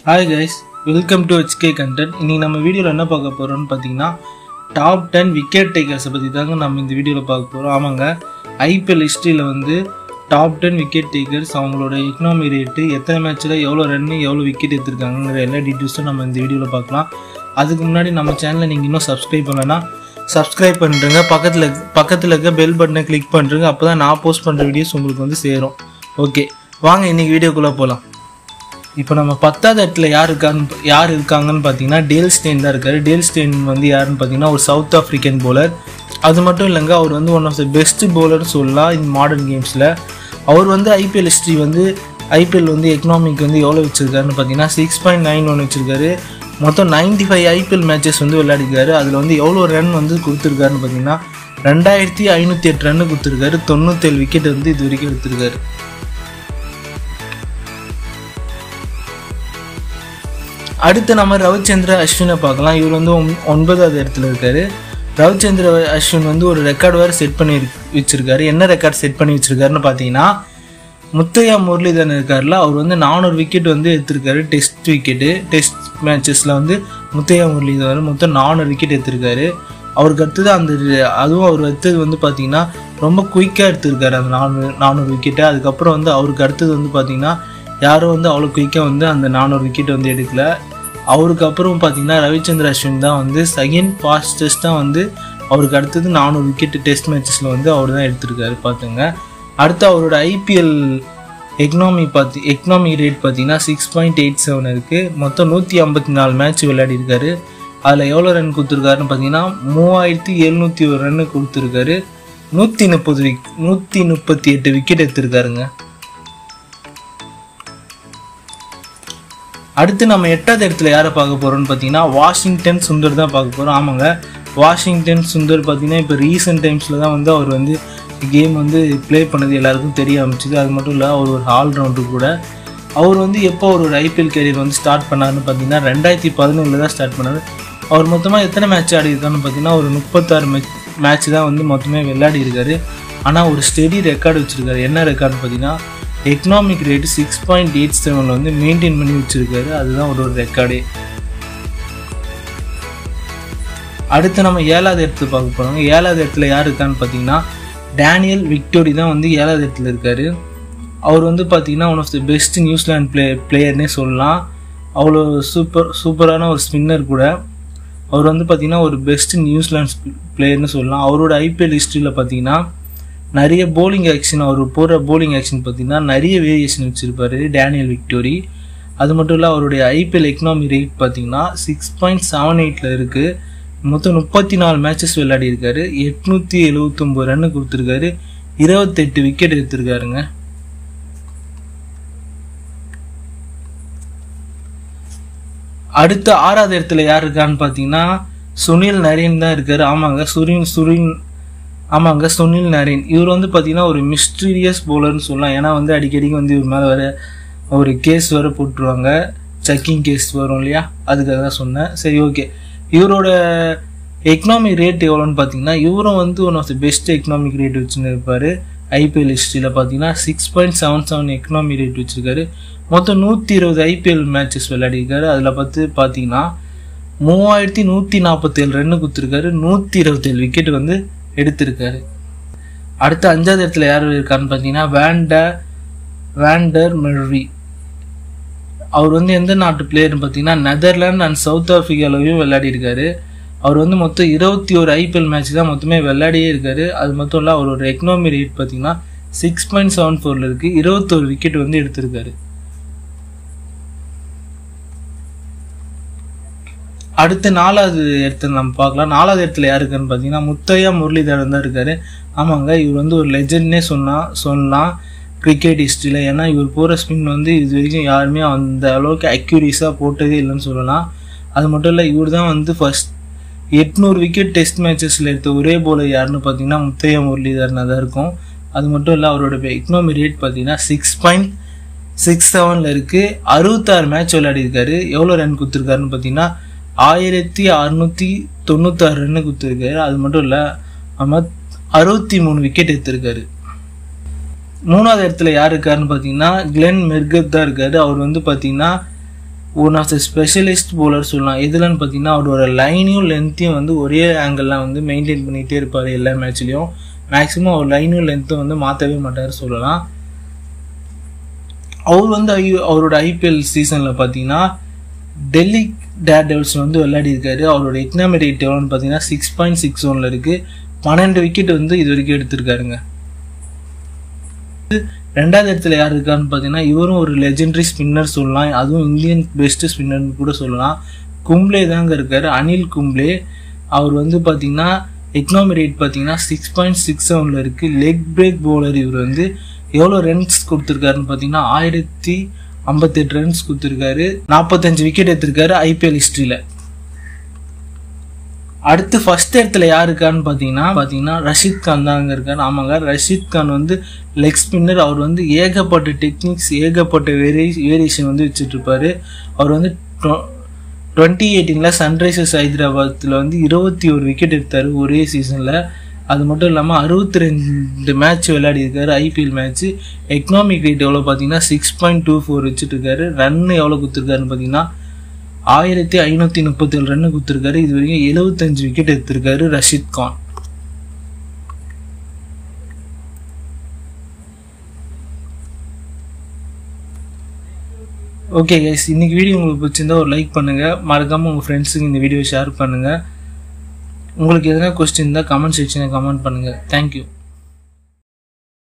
hi guys welcome to HK content இன்னைக்கு நம்ம வீடியோவில் என்ன பார்க்க போகிறோம்னு பார்த்தீங்கன்னா டாப் டென் விக்கெட் டேக்கர்ஸை பற்றி தாங்க நம்ம இந்த வீடியோவில் பார்க்க போகிறோம் ஆமாங்க ஐபிஎல் ஹிஸ்ட்ரியில் வந்து டாப் டென் விக்கெட் டேக்கர்ஸ் அவங்களோட எக்கனாமி ரேட்டு எத்தனை மேட்ச்சில் எவ்வளோ ரன்னு எவ்வளோ விக்கெட் எடுத்திருக்காங்கிற எல்லா டீட்டெயில்ஸும் நம்ம இந்த வீடியோவில் பார்க்கலாம் அதுக்கு முன்னாடி நம்ம சேனலை நீங்கள் இன்னும் சப்ஸ்கிரைப் பண்ணலன்னா சப்ஸ்கிரைப் பண்ணுறங்க பக்கத்தில் பக்கத்தில் இருக்க பெல் பட்டனை கிளிக் பண்ணுறங்க அப்போ தான் நான் போஸ்ட் பண்ணுற வீடியோஸ் உங்களுக்கு வந்து சேரும் ஓகே வாங்க இன்னைக்கு வீடியோக்குள்ளே போகலாம் இப்போ நம்ம பத்தாவது இடத்துல யார் இருக்கான்னு யார் இருக்காங்கன்னு பார்த்தீங்கன்னா டேல் ஸ்டெயின் தான் இருக்காரு டேல் ஸ்டெயின் வந்து யாருன்னு பார்த்தீங்கன்னா ஒரு சவுத் ஆஃப்ரிக்கன் bowler அது மட்டும் இல்லைங்க அவர் வந்து ஒன் ஆஃப் த பெஸ்ட் பவுலர்னு சொல்லலாம் இன் மாடர்ன் கேம்ஸில் அவர் வந்து ஐபிஎல் ஹிஸ்ட்ரி வந்து ஐபிஎல் வந்து எக்கனாமிக் வந்து எவ்வளோ வச்சிருக்காருன்னு பார்த்தீங்கன்னா சிக்ஸ் பாயிண்ட் நைன் ஒன் வச்சிருக்காரு மொத்தம் நைன்டி ஃபைவ் ஐபிஎல் மேட்சஸ் வந்து விளையாடிருக்காரு அதில் வந்து எவ்வளோ ரன் வந்து கொடுத்துருக்காருன்னு பார்த்தீங்கன்னா ரெண்டாயிரத்தி ஐநூற்றி எட்டு ரன் கொடுத்துருக்காரு தொண்ணூத்தேழு விக்கெட் வந்து இது வரைக்கும் எடுத்திருக்காரு அடுத்து நம்ம ரவிச்சந்திர அஸ்வினை பார்க்கலாம் இவர் வந்து ஒன்- ஒன்பதாவது இடத்துல இருக்காரு ரவிச்சந்திர அஸ்வின் வந்து ஒரு ரெக்கார்டு வேறு செட் பண்ணி இருக்கு- வச்சிருக்காரு என்ன ரெக்கார்ட் செட் பண்ணி வச்சிருக்காருன்னு பார்த்தீங்கன்னா முத்தையா முரளிதரன் இருக்கார்ல அவர் வந்து நானூறு விக்கெட் வந்து எடுத்திருக்காரு டெஸ்ட் விக்கெட்டு டெஸ்ட் மேட்சஸில் வந்து முத்தையா முரளிதரன் மொத்தம் நானூறு விக்கெட் எடுத்திருக்காரு அவருக்கு அடுத்தது அந்த அதுவும் அவர் அடுத்தது வந்து பார்த்தீங்கன்னா ரொம்ப குயிக்காக எடுத்திருக்காரு அந்த நானூறு நானூறு விக்கெட்டு அதுக்கப்புறம் வந்து அவருக்கு அடுத்தது வந்து பார்த்தீங்கன்னா யாரும் வந்து அவ்வளோ குயிக்காக வந்து அந்த நானூறு விக்கெட் வந்து எடுக்கல அவருக்கு அப்புறம் பார்த்தீங்கன்னா ரவிச்சந்திர அஸ்வின் தான் வந்து செகண்ட் ஃபாஸ்டஸ்ட்டாக வந்து அவருக்கு அடுத்தது நானூறு விக்கெட் டெஸ்ட் மேட்சஸில் வந்து அவர் தான் எடுத்திருக்காரு பார்த்துங்க அடுத்து அவரோட ஐபிஎல் எக்கனாமி பார்த்து எக்கனாமி ரேட் பார்த்தீங்கன்னா சிக்ஸ் பாயிண்ட் எயிட் செவன் இருக்குது மொத்தம் நூற்றி ஐம்பத்தி நாலு மேட்ச் விளையாடிருக்காரு அதில் எவ்வளோ ரன் கொடுத்துருக்காருன்னு பார்த்தீங்கன்னா மூவாயிரத்தி எழுநூற்றி ஒரு ரன் கொடுத்துருக்காரு நூற்றி முப்பது விக் நூற்றி முப்பத்தி எட்டு விக்கெட் எடுத்திருக்காருங்க அடுத்து நம்ம எட்டாவது இடத்துல யாரை பார்க்க போகிறோம்னு பார்த்தீங்கன்னா வாஷிங்டன் சுந்தர் தான் பார்க்க போகிறோம் ஆமாங்க வாஷிங்டன் சுந்தர் பார்த்தீங்கன்னா இப்போ ரீசெண்ட் டைம்ஸில் தான் வந்து அவர் வந்து கேம் வந்து ப்ளே பண்ணது எல்லாருக்கும் தெரிய ஆரம்பிச்சுது அது மட்டும் இல்லை அவர் ஒரு ஆல்ரவுண்டர் கூட அவர் வந்து எப்போ அவர் ஒரு ஐபிஎல் கேரியர் வந்து ஸ்டார்ட் பண்ணாருன்னு பார்த்தீங்கன்னா ரெண்டாயிரத்தி பதினொன்றில் தான் ஸ்டார்ட் பண்ணார் அவர் மொத்தமாக எத்தனை மேட்ச் ஆடி இருக்காருன்னு பார்த்தீங்கன்னா ஒரு முப்பத்தாறு மேட்ச் மேட்ச் தான் வந்து மொத்தமே விளையாடி இருக்காரு ஆனால் ஒரு ஸ்டெடி ரெக்கார்டு வச்சிருக்காரு என்ன ரெக்கார்டுன்னு பார்த்தீங்கன்னா economic rate six point eight செவனில் வந்து மெயின்டைன் பண்ணி வச்சிருக்காரு அதுதான் ஒரு ஒரு ரெக்கார்டே அடுத்து நம்ம ஏழாவது இடத்துல பார்க்க போகிறோம் ஏழாவது இடத்துல யார் இருக்கான்னு பார்த்தீங்கன்னா டேனியல் விக்டோரி தான் வந்து ஏழாவது இடத்துல இருக்காரு அவர் வந்து பார்த்தீங்கன்னா one of the best New Zealand play பிளேயர்னே சொல்லலாம் அவ்வளோ சூப்பர் சூப்பரான ஒரு ஸ்பின்னர் கூட அவர் வந்து பார்த்தீங்கன்னா ஒரு பெஸ்ட் நியூசிலாந்து பிளேயர்னு சொல்லலாம் அவரோட ஐபிஎல் ஹிஸ்ட்ரியில் பார்த்தீங்கன்னா நிறைய போலிங் ஆக்ஷன் அவர் போகிற போலிங் ஆக்ஷன் பார்த்தீங்கன்னா நிறைய வேரியேஷன் வச்சுருப்பாரு டேனியல் விக்டோரி அது மட்டும் இல்லை அவருடைய ஐபிஎல் எக்கனாமி ரேட் பார்த்தீங்கன்னா சிக்ஸ் பாயிண்ட் செவன் எயிட்டில் இருக்குது மொத்தம் முப்பத்தி நாலு மேட்சஸ் விளையாடி இருக்காரு எட்நூற்றி எழுவத்தொம்பது ரன்னு கொடுத்துருக்காரு இருபத்தெட்டு விக்கெட் எடுத்திருக்காருங்க அடுத்த ஆறாவது இடத்துல யார் இருக்கான்னு பார்த்தீங்கன்னா சுனில் நரேன் தான் இருக்காரு ஆமாங்க சுனில் சுனில் ஆமாங்க சுனில் நரேன் இவர் வந்து பார்த்தீங்கன்னா ஒரு மிஸ்டீரியஸ் பவுலர்னு சொல்லலாம் ஏன்னா வந்து அடிக்கடிக்கு வந்து இவர் மேலே வர ஒரு கேஸ் வர போட்டுருவாங்க செக்கிங் கேஸ் வரும் இல்லையா அதுக்காக தான் சொன்னேன் சரி ஓகே இவரோட எக்கனாமி ரேட் எவ்வளோன்னு பார்த்தீங்கன்னா இவரும் வந்து one of the best economic rate வச்சுன்னு இருப்பார் ஐபிஎல் ஹிஸ்ட்ரியில் பார்த்தீங்கன்னா six point seven seven economy rate வச்சிருக்காரு மொத்தம் நூற்றி இருபது ஐபிஎல் மேட்சஸ் விளையாடிருக்காரு அதில் பார்த்து பார்த்தீங்கன்னா மூவாயிரத்தி நூற்றி நாற்பத்தேழு ரன்னு கொடுத்துருக்காரு நூற்றி இருபத்தேழு விக்கெட் வந்து எடுத்திருக்காரு அடுத்த அஞ்சாவது இடத்துல யார் இருக்காருன்னு பார்த்தீங்கன்னா வேண்ட வேண்டர் மெர்வி அவர் வந்து எந்த நாட்டு பிளேயர்னு பார்த்தீங்கன்னா நெதர்லாந்து அண்ட் சவுத் ஆஃப்ரிக்காலையும் விளையாடி இருக்காரு அவர் வந்து மொத்தம் இருபத்தி ஒரு ஐபிஎல் மேட்ச் தான் மொத்தமே விளையாடியே இருக்காரு அது மட்டும் இல்லை அவரோட எக்கனாமி ரேட் பார்த்தீங்கன்னா சிக்ஸ் பாயிண்ட் செவன் ஃபோரில் இருக்குது இருபத்தோரு விக்கெட் வந்து எடுத்திருக்காரு அடுத்து நாலாவது இடத்துல நம்ம பார்க்கலாம் நாலாவது இடத்துல யார் இருக்காருன்னு பார்த்தீங்கன்னா முத்தையா முரளிதரன் தான் இருக்காரு ஆமாங்க இவர் வந்து ஒரு லெஜெண்ட்னே சொன்னா சொல்லலாம் கிரிக்கெட் ஹிஸ்ட்ரியில் ஏன்னா இவர் போகிற ஸ்பின் வந்து இது வரைக்கும் யாருமே அந்த அளவுக்கு அக்யூரிஸாக போட்டதே இல்லைன்னு சொல்லலாம் அது மட்டும் இல்லை இவர் தான் வந்து ஃபர்ஸ்ட் எட்நூறு விக்கெட் டெஸ்ட் மேட்சஸில் எடுத்த ஒரே போலர் யாருன்னு பார்த்தீங்கன்னா முத்தையா முரளிதரனாக தான் இருக்கும் அது மட்டும் இல்லை அவரோட எக்கனாமி ரேட் பார்த்தீங்கன்னா சிக்ஸ் பாயிண்ட் சிக்ஸ் செவனில் இருக்குது அறுபத்தாறு மேட்ச் விளையாடிருக்காரு எவ்வளோ ரன் கொடுத்துருக்காருன்னு பார்த்தீங்கன்னா ஆயிரத்தி அறுநூற்றி தொண்ணூத்தாறு ரன்னு கொடுத்துருக்காரு அது மட்டும் இல்லை ஆமாம் அறுபத்தி மூணு விக்கெட் எடுத்திருக்காரு மூணாவது இடத்துல யார் இருக்காருன்னு பார்த்தீங்கன்னா கிளென் மெர்கத் தான் இருக்காரு அவர் வந்து பார்த்தீங்கன்னா one of the specialist bowler சொல்லலாம் எதுலன்னு பார்த்தீங்கன்னா அவரோட லைனையும் லென்த்தையும் வந்து ஒரே ஆங்கிளில் வந்து மெயின்டைன் பண்ணிகிட்டே இருப்பார் எல்லா மேட்ச்லேயும் மேக்ஸிமம் அவர் லைனும் லென்த்தும் வந்து மாற்றவே மாட்டார் சொல்லலாம் அவர் வந்து ஐ அவரோட ஐபிஎல் சீசனில் பார்த்தீங்கன்னா டெல்லி டேர் டெவல்ஸ் வந்து விளையாடி இருக்காரு அவரோட எக்கனாமிக் ரேட் எவ்வளோன்னு பார்த்தீங்கன்னா சிக்ஸ் பாயிண்ட் சிக்ஸ் ஒனில் இருக்குது பன்னெண்டு விக்கெட் வந்து இது வரைக்கும் எடுத்திருக்காருங்க ரெண்டாவது இடத்துல யார் இருக்கான்னு பார்த்தீங்கன்னா இவரும் ஒரு லெஜெண்டரி ஸ்பின்னர் சொல்லலாம் அதுவும் இந்தியன் பெஸ்ட் ஸ்பின்னர்னு கூட சொல்லலாம் கும்ப்ளே தாங்க இருக்காரு அனில் கும்ப்ளே அவர் வந்து பார்த்தீங்கன்னா எக்கனாமி ரேட் பார்த்தீங்கன்னா சிக்ஸ் பாயிண்ட் சிக்ஸ் செவனில் இருக்குது லெக் பிரேக் பவுலர் இவர் வந்து எவ்வளோ ரன்ஸ் கொடுத்துருக்காருன்னு பார்த்தீங்கன்னா ஆயிரத்தி ஐம்பத்தெட்டு ரன்ஸ் கொடுத்துருக்காரு நாற்பத்தஞ்சு விக்கெட் எடுத்திருக்காரு ஐபிஎல் ஹிஸ்ட்ரியில் அடுத்து ஃபர்ஸ்ட் இடத்துல யார் இருக்கான்னு பார்த்தீங்கன்னா பார்த்தீங்கன்னா ரஷீத் கான் தான் அங்கே இருக்காரு ஆமாங்க ரஷீத் கான் வந்து லெக் ஸ்பின்னர் அவர் வந்து ஏகப்பட்ட டெக்னிக்ஸ் ஏகப்பட்ட வேரி வேரியேஷன் வந்து வச்சுட்டு இருப்பாரு அவர் வந்து டுவெண்ட்டி எயிட்டீனில் சன்ரைசர்ஸ் ஹைதராபாத்தில் வந்து இருபத்தி ஒரு விக்கெட் எடுத்தார் ஒரே சீசனில் அது மட்டும் இல்லாமல் அறுபத்தி ரெண்டு மேட்ச் விளையாடி இருக்காரு ஐபிஎல் மேட்ச் எக்கனாமிக் ரேட் எவ்வளோ பார்த்தீங்கன்னா சிக்ஸ் பாயிண்ட் டூ ஃபோர் வச்சுட்டு இருக்காரு ரன் எவ்வளோ கொடுத்துருக்காருன்னு பார்த்தீங்கன்னா ஆயிரத்தி ஐநூற்றி முப்பத்தேழு ரன்னு கொடுத்துருக்காரு இது வரைக்கும் எழுபத்தஞ்சு விக்கெட் எடுத்திருக்காரு ரஷீத் கான் ஓகே கைஸ் இன்னைக்கு வீடியோ உங்களுக்கு பிடிச்சிருந்தா ஒரு லைக் பண்ணுங்கள் மறக்காமல் உங்கள் ஃப்ரெண்ட்ஸுக்கு இந்த வீடியோ ஷேர் பண்ணுங்கள் உங்களுக்கு எதனா கொஸ்டின் இருந்தால் கமெண்ட் செக்ஷனில் கமெண்ட் பண்ணுங்கள் தேங்க்யூ